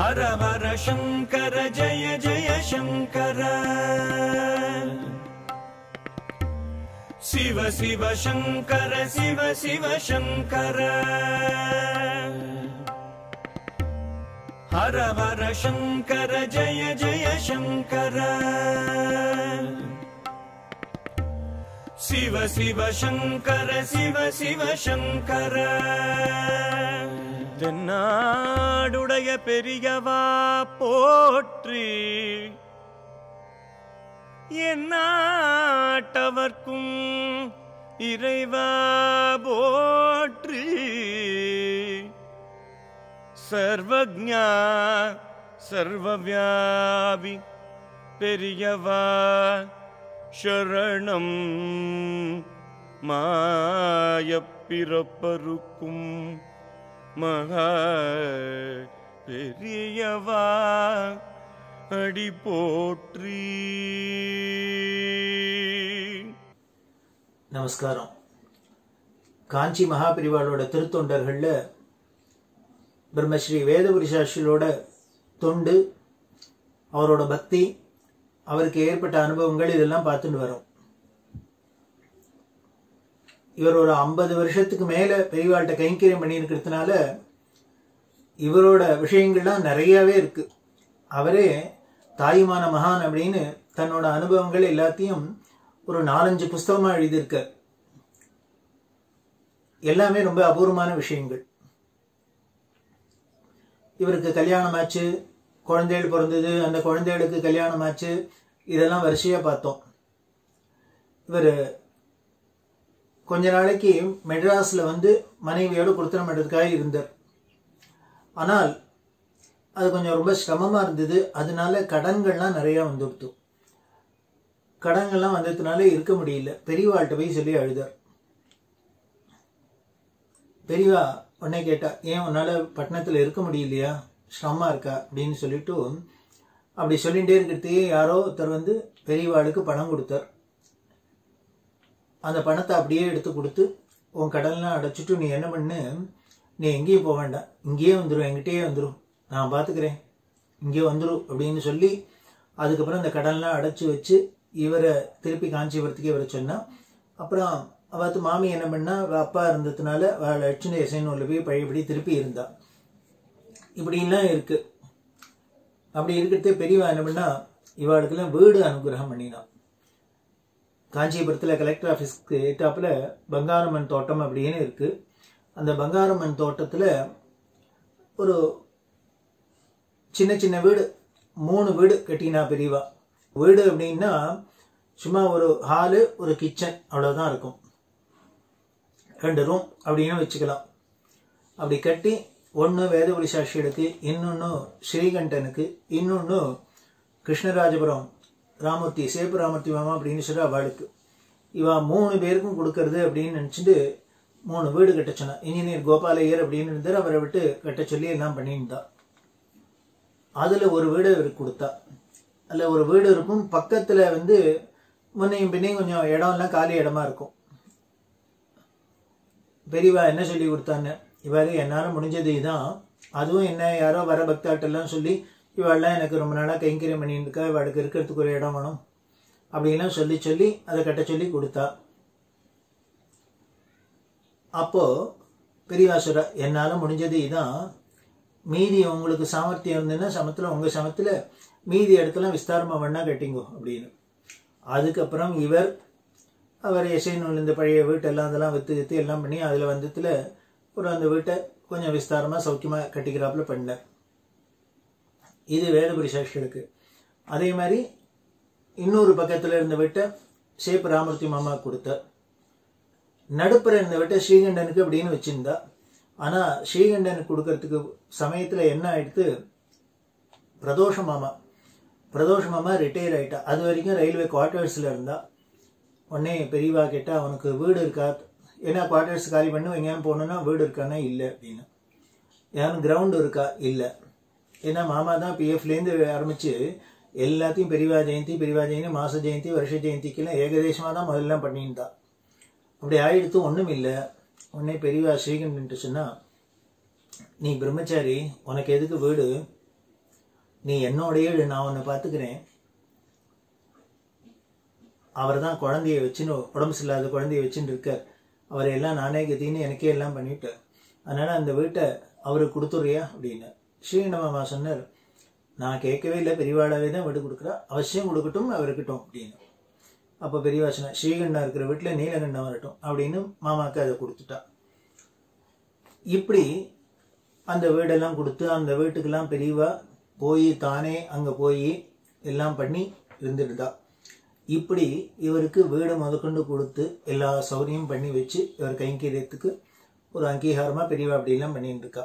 हर हर शङ्कर जय जय शङ्कर शिव शिव शङ्कर शिव शिव शङ्कर हर हर शङ्कर जय जय शङ्कर शिव शिव शङ्कर शिव शिव शङ्कर தென்னாடுடைய பெரியவா போற்றி எந்நாட்டவர்க்கும் இறைவா போற்றி சர்வஜா சர்வவியாபி பெரியவா சரணம் மாயப்பிறப்பருக்கும் மகா பெரியவா அடி போற்றி நமஸ்காரம் காஞ்சி மகாபிரிவாளோட திருத்தொண்டர்கள்ல பிரம்மஸ்ரீ வேதபுரி சாஸ்திரியோட தொண்டு அவரோட பக்தி அவருக்கு ஏற்பட்ட அனுபவங்கள் இதெல்லாம் பார்த்துட்டு வரோம் இவர் ஒரு ஐம்பது வருஷத்துக்கு மேல பெரியவாள்கிட்ட கைங்கரியம் பண்ணியிருக்கிறதுனால இவரோட விஷயங்கள்லாம் நிறையவே இருக்கு அவரே தாயுமான மகான் அப்படின்னு தன்னோட அனுபவங்கள் எல்லாத்தையும் ஒரு நாலஞ்சு புஸ்தகமா எழுதியிருக்கார் எல்லாமே ரொம்ப அபூர்வமான விஷயங்கள் இவருக்கு கல்யாணம் ஆச்சு குழந்தைகள் பிறந்தது அந்த குழந்தைகளுக்கு கல்யாணம் ஆச்சு இதெல்லாம் வரிசையா பார்த்தோம் இவர் கொஞ்ச நாளைக்கு மெட்ராஸ்ல வந்து மனைவியோட குடுத்தனம் பண்ணுறதுக்காக இருந்தார் ஆனால் அது கொஞ்சம் ரொம்ப சிரமமா இருந்தது அதனால கடன்கள்லாம் நிறைய வந்துடுத்து கடன்கள்லாம் வந்ததுனால இருக்க முடியல பெரியவாள்கிட்ட போய் சொல்லி அழுதார் பெரியவா உடனே கேட்டா ஏன் உன்னால பட்டணத்துல இருக்க முடியலையா சிரமமா இருக்கா அப்படின்னு சொல்லிட்டு அப்படி சொல்லிகிட்டே இருக்கிறதே யாரோ ஒருத்தர் வந்து பெரியவாளுக்கு பணம் கொடுத்தார் அந்த பணத்தை அப்படியே எடுத்து கொடுத்து உன் கடன்லாம் அடைச்சிட்டு நீ என்ன பண்ணு நீ எங்கேயும் போக வேண்டாம் இங்கேயே வந்துடும் என்கிட்டயே வந்துடும் நான் பார்த்துக்கிறேன் இங்கே வந்துடும் அப்படின்னு சொல்லி அதுக்கப்புறம் அந்த கடன்லாம் அடைச்சி வச்சு இவரை திருப்பி காஞ்சிபுரத்துக்கு இவரை சொன்னா அப்புறம் அவத்து மாமி என்ன பண்ணா அவ அப்பா இருந்ததுனால லட்சுமி இசைநூலில் போய் பழையபடி திருப்பி இருந்தா இப்படிலாம் இருக்கு அப்படி இருக்கிறதே பெரியவா என்ன பண்ணா இவாளுக்கெல்லாம் வீடு அனுகிரகம் பண்ணினான் காஞ்சிபுரத்தில் கலெக்டர் ஆஃபீஸ்க்கு ஏட்டாப்புல பங்காரம்மன் தோட்டம் அப்படின்னு இருக்கு அந்த பங்காரம்மன் தோட்டத்தில் ஒரு சின்ன சின்ன வீடு மூணு வீடு கட்டினா பெரியவா வீடு அப்படின்னா சும்மா ஒரு ஹாலு ஒரு கிச்சன் அவ்வளோதான் இருக்கும் ரெண்டு ரூம் அப்படின்னு வச்சுக்கலாம் அப்படி கட்டி ஒன்று வேதபுரி சாட்சிகளுக்கு இன்னொன்று ஸ்ரீகண்டனுக்கு இன்னொன்று கிருஷ்ணராஜபுரம் ராமூர்த்தி சேப்பு ராமூர்த்தி மாமா அப்படின்னு சொல்லி அவளுக்கு இவா மூணு பேருக்கும் கொடுக்கறது அப்படின்னு நினச்சிட்டு மூணு வீடு கட்ட சொன்னா இன்ஜினியர் கோபாலையர் அப்படின்னு இருந்தார் அவரை விட்டு கட்ட சொல்லி எல்லாம் பண்ணியிருந்தா அதுல ஒரு வீடு இவருக்கு கொடுத்தா அதுல ஒரு வீடு இருக்கும் பக்கத்துல வந்து முன்னையும் பின்னையும் கொஞ்சம் இடம் எல்லாம் காலி இடமா இருக்கும் பெரியவா என்ன சொல்லி கொடுத்தான்னு இவாரு என்னால முடிஞ்சது இதான் அதுவும் என்ன யாரோ வர பக்தாட்டெல்லாம் சொல்லி இவாள்லாம் எனக்கு ரொம்ப நாளாக கைங்கரியம் பண்ணியிருக்கா இவாளுக்கு இருக்கிறதுக்கு ஒரு இடம் வேணும் அப்படின்லாம் சொல்லி சொல்லி அதை கட்ட சொல்லி கொடுத்தா அப்போ பெரியவாசுரா என்னால் முடிஞ்சது இதான் மீதி உங்களுக்கு சாமர்த்தியம் இருந்ததுன்னா சமத்தில் உங்கள் சமத்தில் மீதி இடத்துல விஸ்தாரமாக வேணா கட்டிங்கோ அப்படின்னு அதுக்கப்புறம் இவர் அவர் இசை நூல் இந்த பழைய வீட்டெல்லாம் அதெல்லாம் விற்று விற்று எல்லாம் பண்ணி அதில் வந்ததுல ஒரு அந்த வீட்டை கொஞ்சம் விஸ்தாரமாக சௌக்கியமாக கட்டிக்கிறாப்புல பண்ணார் இது வேதபுரி சாட்சிகளுக்கு அதே மாதிரி இன்னொரு பக்கத்தில் இருந்த வீட்டை சேப்பு ராமூர்த்தி மாமா கொடுத்தார் நடுப்புற இருந்த வீட்டை ஸ்ரீகண்டனுக்கு அப்படின்னு வச்சிருந்தா ஆனா ஸ்ரீகண்டனுக்கு கொடுக்கறதுக்கு சமயத்துல என்ன ஆயிடுத்து பிரதோஷ மாமா பிரதோஷ மாமா ரிட்டையர் ஆயிட்டா அது வரைக்கும் ரயில்வே குவார்டர்ஸ்ல இருந்தா உடனே பெரியவா கேட்டா அவனுக்கு வீடு இருக்கா ஏன்னா குவார்டர்ஸ் காலி பண்ணி எங்கேயும் போகணும்னா வீடு இருக்கானா இல்லை அப்படின்னு யாரும் கிரவுண்ட் இருக்கா இல்லை ஏன்னா மாமா தான் பிஎஃப்லேருந்து ஆரம்பிச்சு எல்லாத்தையும் பெரியவா ஜெயந்தி பெரியவா ஜெயந்தி மாச ஜெயந்தி வருஷ ஜெயந்திக்கெல்லாம் ஏகதேசமாக தான் முதல்ல பண்ணியிருந்தா அப்படி ஆயிடுத்து ஒன்றும் இல்லை உடனே பெரியவா ஸ்ரீகண்டன் சொன்னா நீ பிரம்மச்சாரி உனக்கு எதுக்கு வீடு நீ என்னோடய இரு, நான் உன்னை பார்த்துக்கிறேன் அவர் தான் குழந்தைய வச்சுன்னு உடம்பு சரியில்லாத குழந்தைய வச்சுன்னு இருக்கார் அவரை எல்லாம் நானே கத்தின்னு எனக்கே எல்லாம் பண்ணிவிட்டார் அதனால அந்த வீட்டை அவருக்கு கொடுத்துறியா அப்படின்னு ஸ்ரீநமாமா சொன்னார் நான் கேட்கவே இல்லை பெரியவாளாவே தான் வீடு கொடுக்குறா அவசியம் கொடுக்கட்டும் அவர் இருக்கட்டும் அப்படின்னு அப்போ பெரியவா சொன்னா ஸ்ரீகண்ணா இருக்கிற வீட்டில் நீலகண்ணா வரட்டும் அப்படின்னு மாமாக்கு அதை கொடுத்துட்டா இப்படி அந்த வீடெல்லாம் கொடுத்து அந்த வீட்டுக்கெல்லாம் பெரியவா போய் தானே அங்கே போய் எல்லாம் பண்ணி இருந்துட்டுதா இப்படி இவருக்கு வீடு முதற்கொண்டு கொடுத்து எல்லா சௌகரியம் பண்ணி வச்சு இவர் கைங்கரியத்துக்கு ஒரு அங்கீகாரமாக பெரியவா அப்படிலாம் பண்ணிட்டு இருக்கா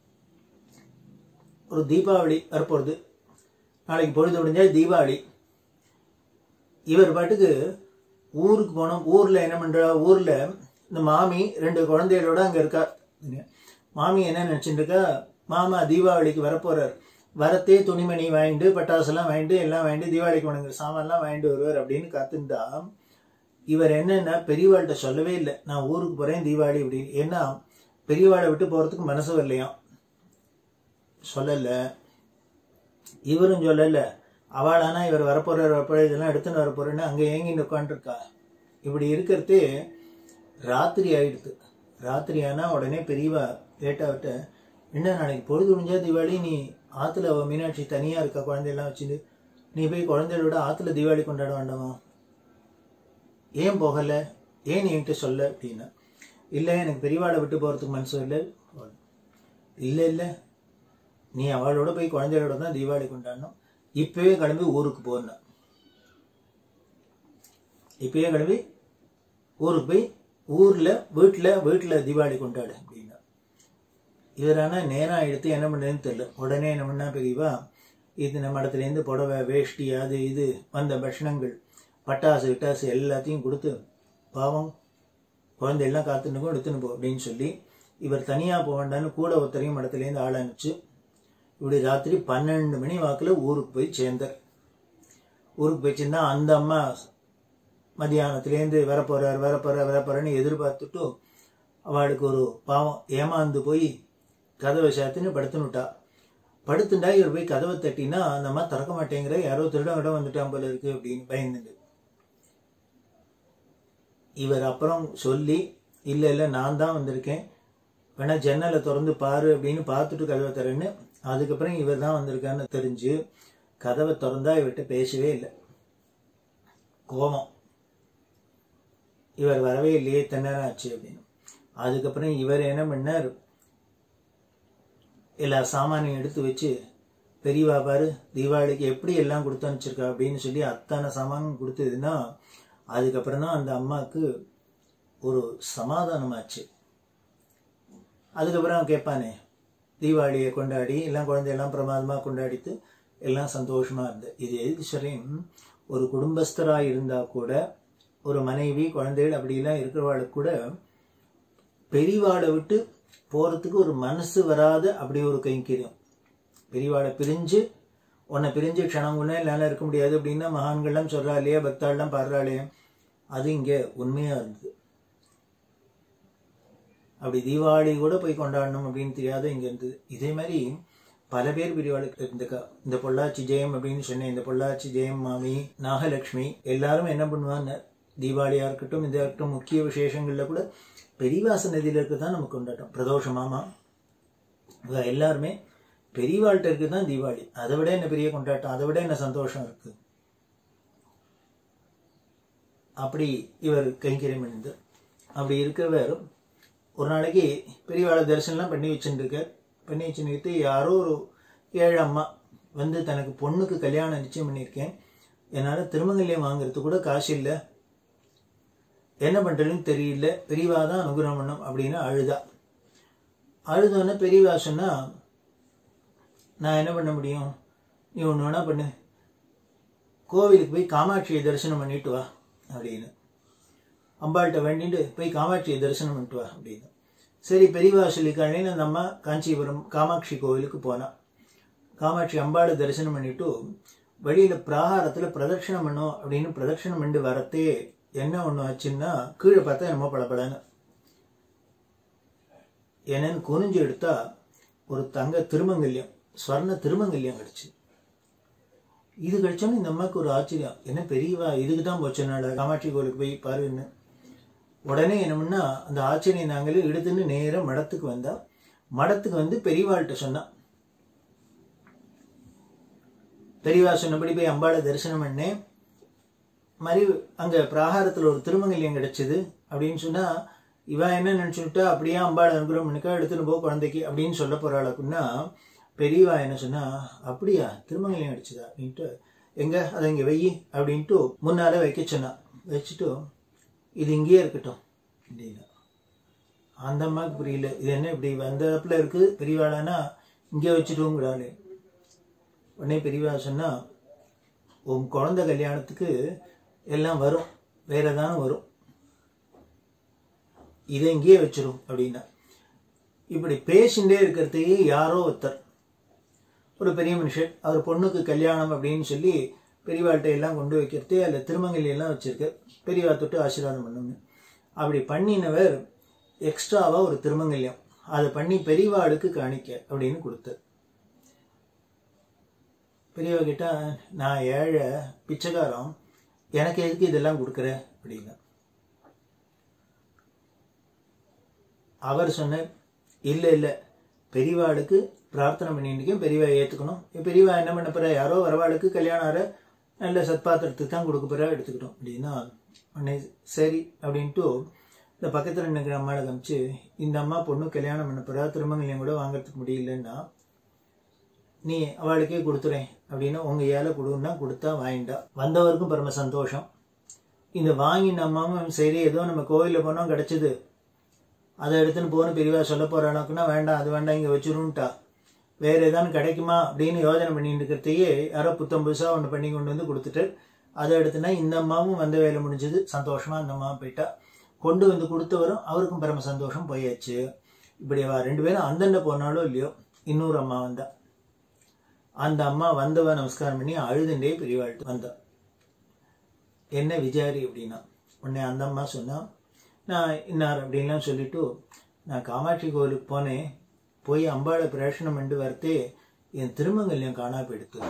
ஒரு தீபாவளி வரப்போகிறது நாளைக்கு பொழுது முடிஞ்சா தீபாவளி இவர் பாட்டுக்கு ஊருக்கு போனோம் ஊரில் என்ன பண்ணுறா ஊரில் இந்த மாமி ரெண்டு குழந்தைகளோட அங்கே இருக்கா மாமி என்ன நினச்சிட்டு இருக்கா மாமா தீபாவளிக்கு வரப்போறார் வரத்தே துணிமணி வாங்கிட்டு பட்டாசெல்லாம் வாங்கிட்டு எல்லாம் வாங்கிட்டு தீபாவளிக்கு உனக்கு சாமான்லாம் வாங்கிட்டு வருவார் அப்படின்னு காத்திருந்தா இவர் என்னன்னா பெரியவாள்கிட்ட சொல்லவே இல்லை நான் ஊருக்கு போகிறேன் தீபாவளி அப்படின்னு ஏன்னா பெரியவாளை விட்டு போகிறதுக்கு மனசு வரலையாம் சொல்லலை இவரும் சொல்லலை அவளானா இவர் வரப்போறார் வரப்போற இதெல்லாம் எடுத்துன்னு வரப்போறேன்னு அங்கே ஏங்கின்னு உட்காந்துருக்கா இப்படி இருக்கிறதே ராத்திரி ஆயிடுது ராத்திரி ஆனால் உடனே பெரியவா கேட்டாவிட்ட என்ன நாளைக்கு பொழுது முடிஞ்சா தீபாவளி நீ ஆற்றுல அவ மீனாட்சி தனியாக இருக்கா குழந்தையெல்லாம் வச்சுட்டு நீ போய் குழந்தைகளோட ஆற்றுல தீபாவளி கொண்டாட வேண்டாமா ஏன் போகலை ஏன் நீ என்கிட்ட சொல்ல அப்படின்னா இல்லை எனக்கு பெரியவாளை விட்டு போகிறதுக்கு மனசு இல்லை இல்லை இல்லை நீ அவளோட போய் குழந்தைகளோட தான் தீபாவளி கொண்டாடணும் இப்பவே கிளம்பி ஊருக்கு போன இப்பவே கிளம்பி ஊருக்கு போய் ஊர்ல வீட்டுல வீட்டுல தீபாவளி கொண்டாடு அப்படின்னா இவரான நேரம் எடுத்து என்ன பண்ணுறதுன்னு தெரியல உடனே என்ன பண்ணா பெரியவா இது நம்ம இடத்துலேருந்து புடவை வேஷ்டி அது இது வந்த பட்சணங்கள் பட்டாசு விட்டாசு எல்லாத்தையும் கொடுத்து பாவம் குழந்தையெல்லாம் காத்துனுக்கும் எடுத்துன்னு போ அப்படின்னு சொல்லி இவர் தனியாக போக வேண்டாம்னு கூட ஒருத்தரையும் இடத்துலேருந்து ஆள் அனுப்பிச்சு இப்படி ராத்திரி பன்னெண்டு மணி வாக்கில் ஊருக்கு போய் சேர்ந்தார் ஊருக்கு போய் சேர்ந்தா அந்த அம்மா மத்தியானத்துலேருந்து வரப்போறார் வரப்போறார் வரப்போறான்னு எதிர்பார்த்துட்டு அவளுக்கு ஒரு பாவம் ஏமாந்து போய் கதவை சாத்தின்னு படுத்துனுட்டா படுத்துண்டா இவர் போய் கதவை தட்டினா அந்த அம்மா திறக்க மாட்டேங்கிற யாரோ திருடம் இடம் வந்துட்டான் போல இருக்கு அப்படின்னு பயந்துண்டு இவர் அப்புறம் சொல்லி இல்லை இல்லை நான் தான் வந்திருக்கேன் வேணா ஜன்னலை திறந்து பாரு அப்படின்னு பார்த்துட்டு கதவை தரேன்னு அதுக்கப்புறம் இவர் தான் வந்திருக்கான்னு தெரிஞ்சு கதவை திறந்தா இவர்கிட்ட பேசவே இல்லை கோபம் இவர் வரவே இல்லையே தென்னரம் ஆச்சு அப்படின்னு அதுக்கப்புறம் இவர் என்ன பண்ணார் எல்லா சாமானையும் எடுத்து வச்சு பெரியவா பாரு தீபாவளிக்கு எப்படி எல்லாம் கொடுத்து அனுப்பிச்சிருக்கா அப்படின்னு சொல்லி அத்தனை சாமானும் கொடுத்ததுன்னா அதுக்கப்புறம் தான் அந்த அம்மாவுக்கு ஒரு சமாதானமாச்சு அதுக்கப்புறம் கேட்பானே தீபாவளியை கொண்டாடி எல்லாம் குழந்தையெல்லாம் பிரமாதமாக கொண்டாடித்து எல்லாம் சந்தோஷமா இருந்தது இது எதுக்கு சொல்றேன் ஒரு குடும்பஸ்தராக இருந்தா கூட ஒரு மனைவி குழந்தைகள் அப்படிலாம் இருக்கிறவாளுக்கு கூட பெரியவாளை விட்டு போறதுக்கு ஒரு மனசு வராத அப்படி ஒரு கைங்கரியம் பெரியவாளை பிரிஞ்சு உன்னை பிரிஞ்சு க்ஷணம் ஒன்றே என்னால் இருக்க முடியாது அப்படின்னா மகான்கள்லாம் சொல்றா இல்லையா பக்தாள்லாம் பாடுறாளே அது இங்கே உண்மையா இருந்தது அப்படி தீபாவளி கூட போய் கொண்டாடணும் அப்படின்னு தெரியாத இங்க இருந்தது இதே மாதிரி பல பேர் பிரிவாளுக்கு இருந்துக்கா இந்த பொள்ளாச்சி ஜெயம் அப்படின்னு சொன்னேன் இந்த பொள்ளாச்சி ஜெயம் மாமி நாகலட்சுமி எல்லாரும் என்ன பண்ணுவாங்க தீபாவளியா இருக்கட்டும் இந்த இருக்கட்டும் முக்கிய விசேஷங்கள்ல கூட பெரியவாச நதியில இருக்க தான் நமக்கு கொண்டாட்டம் பிரதோஷ மாமா இவ எல்லாருமே பெரியவாள்கிட்ட இருக்கு தான் தீபாவளி அதை விட என்ன பெரிய கொண்டாட்டம் அதை விட என்ன சந்தோஷம் இருக்கு அப்படி இவர் கைங்கரியம் பண்ணிந்து அப்படி இருக்கிறவர் ஒரு நாளைக்கு பெரியவாளை தரிசனம்லாம் பண்ணி வச்சுருக்கார் பண்ணி வச்சுட்டு யாரோ ஒரு ஏழு அம்மா வந்து தனக்கு பொண்ணுக்கு கல்யாணம் நிச்சயம் பண்ணியிருக்கேன் என்னால் திருமங்கல்யம் வாங்குறதுக்கு கூட காசு இல்லை என்ன பண்ணுறதுன்னு தெரியல பெரியவா தான் அனுகிரகம் பண்ணும் அப்படின்னு அழுதா அழுதோன்னே பெரியவா சொன்னா நான் என்ன பண்ண முடியும் நீ ஒன்று வேணா பண்ணு கோவிலுக்கு போய் காமாட்சியை தரிசனம் பண்ணிட்டு வா அப்படின்னு அம்பாள்கிட்ட வேண்டிட்டு போய் காமாட்சியை தரிசனம் பண்ணிட்டு வா அப்படின்னு சரி பெரியவா சொல்லிக்காளேன்னு அந்த அம்மா காஞ்சிபுரம் காமாட்சி கோவிலுக்கு போனா காமாட்சி அம்பாளை தரிசனம் பண்ணிட்டு வழியில பிராகாரத்துல பிரதட்சணம் பண்ணும் அப்படின்னு பிரதட்சணம் பண்ணி வரத்தே என்ன ஒண்ணு ஆச்சுன்னா கீழே பார்த்தா என்னமோ பளபளன்னு என்னன்னு குனிஞ்சு எடுத்தா ஒரு தங்க திருமங்கல்யம் ஸ்வர்ண திருமங்கல்யம் கிடைச்சு இது கழிச்சோன்னு இந்த அம்மாவுக்கு ஒரு ஆச்சரியம் என்ன பெரியவா இதுக்கு தான் போச்சனால காமாட்சி கோயிலுக்கு போய் பாருன்னு உடனே என்ன பண்ணா அந்த ஆச்சரியம் நாங்களே எடுத்துன்னு நேரா மடத்துக்கு வந்தா மடத்துக்கு வந்து பெரியவாள்கிட்ட சொன்னா பெரியவா சொன்னபடி போய் அம்பாளை தரிசனம் பண்ணேன் மாதிரி அங்க பிராகாரத்துல ஒரு திருமங்கல்யம் கிடைச்சது அப்படின்னு சொன்னா இவன் என்ன நினைச்சுட்டா அப்படியே அம்பாள் அனுகிரகம் பண்ணிக்கா எடுத்துன்னு போ குழந்தைக்கு அப்படின்னு சொல்ல போறாளுக்குன்னா பெரியவா என்ன சொன்னா அப்படியா திருமங்கல்யம் கிடைச்சதா அப்படின்ட்டு எங்க அதை இங்க வெயி அப்படின்ட்டு முன்னால வைக்க சொன்னா வச்சுட்டு இது இங்கேயே இருக்கட்டும் அப்படின்னா அந்த அம்மாவுக்கு புரியல இது என்ன இப்படி வந்தப்பல இருக்கு பெரியவாளானா இங்கே வச்சுட்டோங்கிறாளே உடனே பெரியவா சொன்னா உன் குழந்தை கல்யாணத்துக்கு எல்லாம் வரும் வேற தானே வரும் இதை இங்கேயே வச்சிரும் அப்படின்னா இப்படி பேசிண்டே இருக்கிறதையே யாரோ ஒருத்தர் ஒரு பெரிய மனுஷன் அவர் பொண்ணுக்கு கல்யாணம் அப்படின்னு சொல்லி பெரியவாள்கிட்ட எல்லாம் கொண்டு வைக்கிறது அதில் திருமங்கலி எல்லாம் வச்சிருக்கு பெரியவா தொட்டு ஆசீர்வாதம் பண்ணுங்க அப்படி பண்ணினவர் எக்ஸ்ட்ராவா ஒரு திருமங்கல்யம் அதை பண்ணி பெரியவாளுக்கு காணிக்க அப்படின்னு கொடுத்தார் பெரியவா கிட்ட நான் ஏழை பிச்சைக்காரம் எனக்கு எதுக்கு இதெல்லாம் கொடுக்குற அப்படின்னா அவர் சொன்னார் இல்லை இல்லை பெரியவாளுக்கு பிரார்த்தனை பண்ணிருக்கேன் பெரியவா ஏற்றுக்கணும் பெரியவா என்ன பண்ண போற யாரோ வரவாளுக்கு கல்யாணம் ஆற நல்ல சத்பாத்திரத்துக்கு தான் கொடுக்க போறா எடுத்துக்கிட்டோம் அப்படின்னா உடனே சரி அப்படின்ட்டு இந்த பக்கத்தில் நிற்கிற அம்மாவை காமிச்சு இந்த அம்மா பொண்ணு கல்யாணம் பண்ண போறா திருமங்கல்யம் கூட வாங்குறதுக்கு முடியலன்னா நீ அவளுக்கே கொடுத்துறேன் அப்படின்னு உங்க ஏழை கொடுன்னா கொடுத்தா வாங்கிட்டா வந்தவருக்கும் பரம சந்தோஷம் இந்த வாங்கின அம்மாவும் சரி ஏதோ நம்ம கோவிலில் போனோம் கிடைச்சது அதை எடுத்துன்னு போகணும் பெரியவா சொல்ல போறானாக்குன்னா வேண்டாம் அது வேண்டாம் இங்கே வச்சிருன்ட்டா வேற ஏதாவது கிடைக்குமா அப்படின்னு யோசனை பண்ணிட்டு இருக்கிறதையே யாரோ புத்தம் புதுசாக ஒன்று பண்ணி கொண்டு வந்து கொடுத்துட்டு அதை எடுத்துனா இந்த அம்மாவும் வந்த வேலை முடிஞ்சது சந்தோஷமா அந்த அம்மா போயிட்டா கொண்டு வந்து கொடுத்தவரும் அவருக்கும் பரம சந்தோஷம் போயாச்சு இப்படி அவ ரெண்டு பேரும் அந்தண்ட போனாலும் இல்லையோ இன்னொரு அம்மா வந்தா அந்த அம்மா வந்தவ நமஸ்காரம் பண்ணி அழுதுண்டே பெரியவாழ்த்து வந்தா என்ன விசாரி அப்படின்னா உடனே அந்த அம்மா சொன்னா நான் இன்னார் அப்படின்லாம் சொல்லிட்டு நான் காமாட்சி கோவிலுக்கு போனேன் போய் அம்பாளை பிரேஷனம் பண்ணி வரத்தே என் திருமங்கல்யம் காணா போயிடுத்து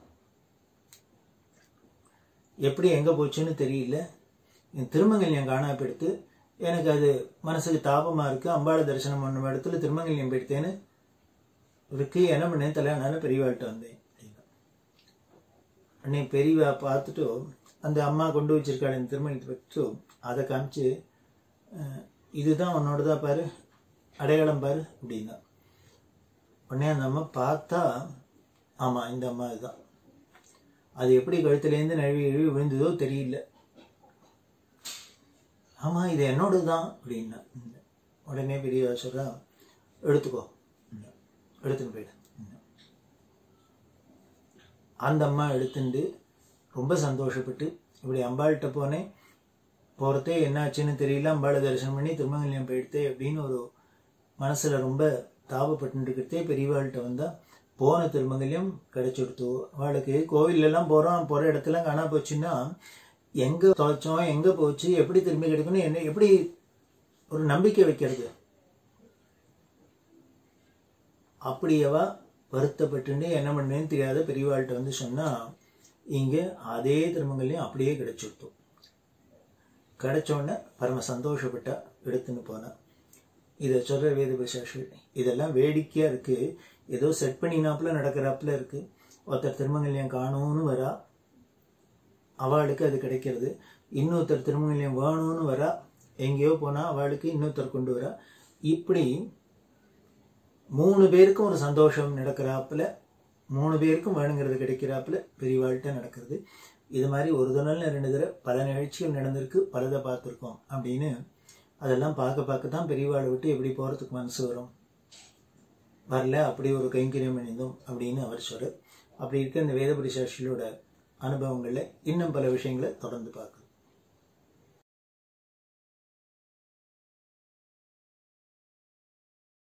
எப்படி எங்க போச்சுன்னு தெரியல என் திருமங்கல்யம் காணா போயிடுத்து எனக்கு அது மனசுக்கு தாபமா இருக்கு அம்பாளை தரிசனம் பண்ண இடத்துல திருமங்கல்யம் போயிடுத்தேன்னு இருக்கு என்ன பண்ணேன் தலையானால பெரியவாள்கிட்ட வந்தேன் அன்னை பெரியவா பார்த்துட்டு அந்த அம்மா கொண்டு வச்சிருக்காள் இந்த திருமணத்தை வச்சு அதை காமிச்சு அஹ், இதுதான் உன்னோடதா பாரு அடையாளம் பாரு அப்படின்னா உடனே அந்த அம்மா பார்த்தா ஆமா இந்த அம்மா இதுதான் அது எப்படி கழுத்துலேருந்து நழுவி நழுவி விழுந்ததோ தெரியல ஆமா இது என்னோடது தான் அப்படின்னா உடனே பெரியவா சொல்றா எடுத்துக்கோ எடுத்துன்னு போயிடு அந்த அம்மா எடுத்துண்டு ரொம்ப சந்தோஷப்பட்டு இப்படி அம்பாள்கிட்ட போனேன் போகிறதே என்னாச்சுன்னு தெரியல அம்பாளை தரிசனம் பண்ணி திருமங்கல்யம் போயிடுத்தே அப்படின்னு ஒரு மனசுல ரொம்ப தாபப்பட்டு இருக்கிறதே பெரியவாள்கிட்ட வந்தா போன திருமங்கல்யம் கிடைச்சுடுத்து அவளுக்கு கோவில் எல்லாம் போறோம் போற இடத்துல காணா போச்சுன்னா எங்க தொலைச்சோம் எங்க போச்சு எப்படி திரும்பி கிடைக்கணும் என்ன எப்படி ஒரு நம்பிக்கை வைக்கிறது அப்படியவா வருத்தப்பட்டு என்ன பண்ணேன்னு தெரியாத பெரியவாள்கிட்ட வந்து சொன்னா இங்க அதே திருமங்கல்யம் அப்படியே கிடைச்சுடுத்து கிடைச்ச உடனே பரம சந்தோஷப்பட்டா எடுத்துன்னு போனா இதை சொல்ற வேத விசேஷம் இதெல்லாம் வேடிக்கையா இருக்கு ஏதோ செட் பண்ணினாப்புல நடக்கிறாப்புல இருக்கு ஒருத்தர் திருமங்கல்யம் காணும்னு வரா அவளுக்கு அது கிடைக்கிறது இன்னொருத்தர் திருமங்கல்யம் வேணும்னு வரா எங்கேயோ போனா அவளுக்கு இன்னொருத்தர் கொண்டு வரா இப்படி மூணு பேருக்கும் ஒரு சந்தோஷம் நடக்கிறாப்புல மூணு பேருக்கும் வேணுங்கிறது கிடைக்கிறாப்புல பெரியவாழ்கிட்ட நடக்கிறது இது மாதிரி ஒரு தடவை ரெண்டு தடவை பல நிகழ்ச்சிகள் நடந்திருக்கு பலதை பார்த்துருக்கோம் அப்படின்னு அதெல்லாம் பார்க்க பார்க்க தான் பெரியவாளை விட்டு எப்படி போறதுக்கு மனசு வரும் வரல அப்படி ஒரு கைங்கரியம் அணிந்தோம் அப்படின்னு அவர் சொல்றார் அப்படி இருக்க இந்த வேதபுரி சாட்சிகளோட அனுபவங்கள்ல இன்னும் பல விஷயங்களை தொடர்ந்து பார்க்கலாம்